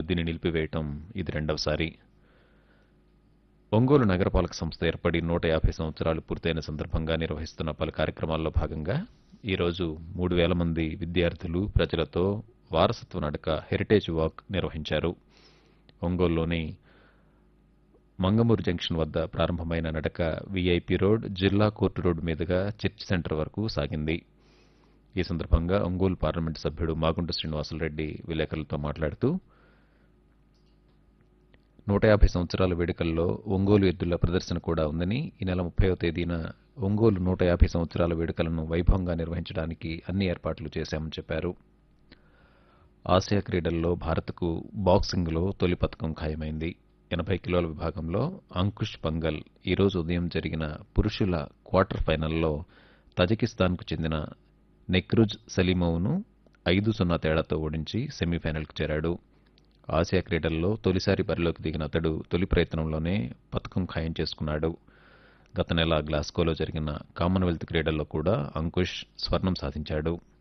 అభివృద్ధిని నిలిపివేయటం ఇది రెండవసారి ఒంగోలు నగరపాలక సంస్థ ఏర్పడి నూట యాభై సంవత్సరాలు పూర్తయిన సందర్భంగా నిర్వహిస్తున్న పలు కార్యక్రమాల్లో భాగంగా ఈరోజు మూడు వేల మంది విద్యార్థులు ప్రజలతో వారసత్వ నడక హెరిటేజ్ వాక్ నిర్వహించారు ఒంగోలులోని మంగమూరు జంక్షన్ వద్ద ప్రారంభమైన నడక వీఐపీ రోడ్ జిల్లా కోర్టు రోడ్డు మీదుగా చర్చ్ సెంటర్ వరకు సాగింది ఈ సందర్భంగా ఒంగోలు పార్లమెంటు సభ్యుడు మాగుంట శ్రీనివాసులరెడ్డి విలేకరులతో మాట్లాడుతూ నూట యాభై సంవత్సరాల వేడుకల్లో ఒంగోలు ఎద్దుల ప్రదర్శన కూడా ఉందని ఈ నెల ముప్పైవ తేదీన ఒంగోలు నూట యాభై సంవత్సరాల వేడుకలను వైభవంగా నిర్వహించడానికి అన్ని ఏర్పాట్లు చేశామని చెప్పారు ఆసియా క్రీడల్లో భారత్కు బాక్సింగ్లో తొలి పథకం ఖాయమైంది ఎనభై కిలోల విభాగంలో అంకుష్ పంగల్ ఈరోజు ఉదయం జరిగిన పురుషుల క్వార్టర్ ఫైనల్లో తజకిస్తాన్కు చెందిన నెక్రుజ్ సలీమోవ్ను ఐదు సున్నా తేడాతో ఓడించి సెమీఫైనల్కు చేరాడు ఆసియా క్రీడల్లో తొలిసారి బరిలోకి దిగిన అతడు తొలి ప్రయత్నంలోనే పథకం ఖాయం చేసుకున్నాడు గత నెల గ్లాస్గోలో జరిగిన కామన్వెల్త్ క్రీడల్లో కూడా అంకుష్ స్వర్ణం సాధించాడు